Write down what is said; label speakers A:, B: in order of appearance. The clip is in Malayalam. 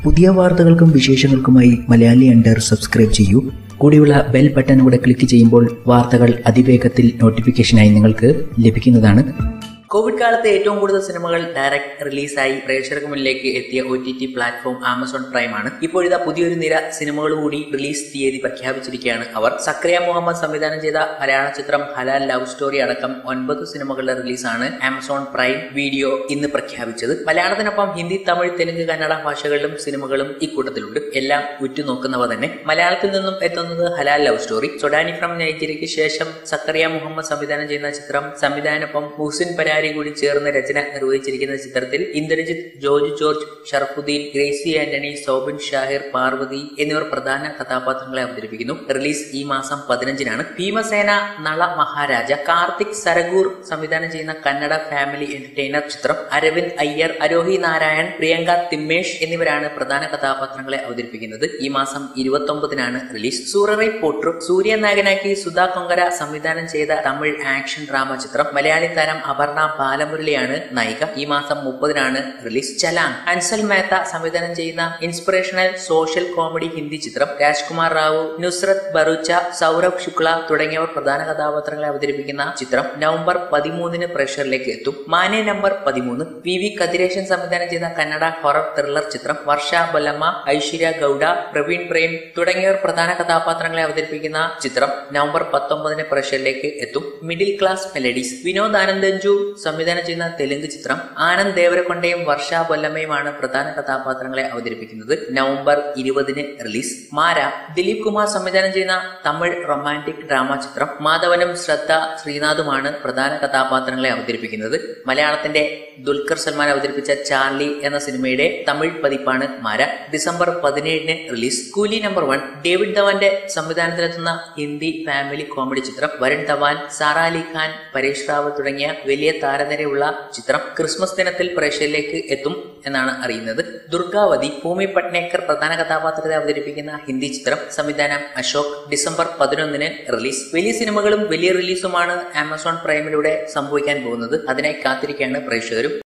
A: പുതിയ വാർത്തകൾക്കും വിശേഷങ്ങൾക്കുമായി മലയാളി അണ്ടർ സബ്സ്ക്രൈബ് ചെയ്യൂ കൂടിയുള്ള ബെൽ ബട്ടൺ കൂടെ ക്ലിക്ക് ചെയ്യുമ്പോൾ വാർത്തകൾ അതിവേഗത്തിൽ നോട്ടിഫിക്കേഷനായി നിങ്ങൾക്ക് ലഭിക്കുന്നതാണ്
B: കോവിഡ് കാലത്ത് ഏറ്റവും കൂടുതൽ സിനിമകൾ ഡയറക്ട് റിലീസായി പ്രേക്ഷകർക്ക് മുന്നിലേക്ക് എത്തിയ O T T platform Amazon Prime ആണ് ഇപ്പോഴിതാ പുതിയൊരു നിര സിനിമകൾ കൂടി റിലീസ് തീയതി പ്രഖ്യാപിച്ചിരിക്കുകയാണ് അവർ സക്രിയ മുഹമ്മദ് സംവിധാനം ചെയ്ത മലയാള ചിത്രം ഹലാൽ ലവ് സ്റ്റോറി അടക്കം ഒൻപത് സിനിമകളുടെ റിലീസാണ് ആമസോൺ പ്രൈം വീഡിയോ ഇന്ന് പ്രഖ്യാപിച്ചത് മലയാളത്തിനൊപ്പം ഹിന്ദി തമിഴ് തെലുങ്ക് കന്നഡ ഭാഷകളിലും സിനിമകളും ഇക്കൂട്ടത്തിലുണ്ട് എല്ലാം ഉറ്റുനോക്കുന്നവ തന്നെ മലയാളത്തിൽ നിന്നും എത്തുന്നത് halal love story Sudani from നൈജീരിയയ്ക്ക് ശേഷം സക്കറിയ മുഹമ്മദ് സംവിധാനം ചെയ്യുന്ന ചിത്രം സംവിധാനൊപ്പം മുഹ്സിൻ പരാരി കൂടി ചേർന്ന് രചന നിർവഹിച്ചിരിക്കുന്ന ചിത്രത്തിൽ Indrajith George George Sharafudheen Grace Antony Sobin Shahir Parvathy എന്നിവർ പ്രധാന കഥാപാത്രങ്ങളെ അവതരിപ്പിക്കുന്നു റിലീസ് ഈ മാസം പതിനഞ്ചിനാണ് ഭീമസേന നള മഹാരാജ കാർത്തിക് സരഗൂർ സംവിധാനം ചെയ്യുന്ന കന്നഡ ഫാമിലി എന്റർടൈനർ ചിത്രം അരവിന്ദ് അയ്യർ അരോഹി നാരായൺ പ്രിയങ്ക തിമ്മേഷ് എന്നിവരാണ് പ്രധാന കഥാപാത്രങ്ങളെ അവതരിപ്പിക്കുന്നത് ഈ മാസം ഇരുപത്തി ഒമ്പതിനാണ് റിലീസ് സൂററൈ പോട്രു സൂര്യ നായകനാക്കി സുധാ കൊങ്കര സംവിധാനം ചെയ്ത തമിഴ് ആക്ഷൻ ഡ്രാമ ചിത്രം മലയാളി താരം അപർണ ബാലമുരളിയാണ് നായിക ഈ മാസം മുപ്പതിനാണ് റിലീസ് ചലാങ് അൻസൽ മേത്ത സംവിധാനം ചെയ്യുന്ന ഇൻസ്പിറേഷണൽ സോഷ്യൽ കോമഡി ഹിന്ദി ചിത്രം രാജ്കുമാർ റാവു നുസ്രത് ബറൂച്ച സൗരഭ് ശുക്ല തുടങ്ങിയവർ പ്രധാന കഥാപാത്രങ്ങളെ അവതരിപ്പിക്കുന്ന ചിത്രം നവംബർ പതിമൂന്നിന് പ്രേക്ഷകരിലേക്ക് എത്തും മാനെ നമ്പർ പതിമൂന്ന് വി വി കതിരേശൻ സംവിധാനം ചെയ്ത കന്നഡ ഹൊറർ ത്രില്ലർ ചിത്രം വർഷ ബൊല്ലമ്മ ഐശ്വര്യ ഗൌഡ പ്രവീൺ പ്രേം തുടങ്ങിയവർ പ്രധാന കഥാപാത്രങ്ങളെ അവതരിപ്പിക്കുന്ന ചിത്രം നവംബർ പത്തൊമ്പതിന് പ്രേക്ഷകരിലേക്ക് എത്തും middle class melodies Vinod Ananthoju സംവിധാനം ചെയ്യുന്ന തെലുങ്ക് ചിത്രം ആനന്ദ് ദേവരക്കൊണ്ടയും വർഷ ബൊല്ലമ്മയുമാണ് പ്രധാന കഥാപാത്രങ്ങളെ അവതരിപ്പിക്കുന്നത് നവംബർ ഇരുപതിന് റിലീസ് മാര ദിലീപ് കുമാർ സംവിധാനം ചെയ്യുന്ന തമിഴ് റൊമാൻറ്റിക് ഡ്രാമ ചിത്രം മാധവനും ശ്രദ്ധ ശ്രീനാഥുമാണ് പ്രധാന കഥാപാത്രങ്ങളെ അവതരിപ്പിക്കുന്നത് മലയാളത്തിന്റെ ദുൽഖർ സൽമാൻ അവതരിപ്പിച്ച ചാർലി എന്ന സിനിമയുടെ തമിഴ് പതിപ്പാണ് മാര ഡിസംബർ പതിനേഴിന് release Coolie number one David ധവാന്റെ സംവിധാനത്തിലെത്തുന്ന ഹിന്ദി ഫാമിലി കോമഡി ചിത്രം വരുൺ ധവാൻ സാറ അലി ഖാൻ പരേഷ് റാവത്ത് തുടങ്ങിയ വലിയ താരനിരയുള്ള ചിത്രം ക്രിസ്മസ് ദിനത്തിൽ പ്രേക്ഷകരിലേക്ക് എത്തും എന്നാണ് അറിയുന്നത് ദുർഗാവതി ഭൂമി പട്നേക്കർ പ്രധാന കഥാപാത്രത്തെ അവതരിപ്പിക്കുന്ന ഹിന്ദി ചിത്രം സംവിധാനം അശോക് ഡിസംബർ പതിനൊന്നിന് റിലീസ് വലിയ സിനിമകളും വലിയ റിലീസുമാണ് ആമസോൺ പ്രൈമിലൂടെ സംഭവിക്കാൻ പോകുന്നത് അതിനായി കാത്തിരിക്കുകയാണ് പ്രേക്ഷകരും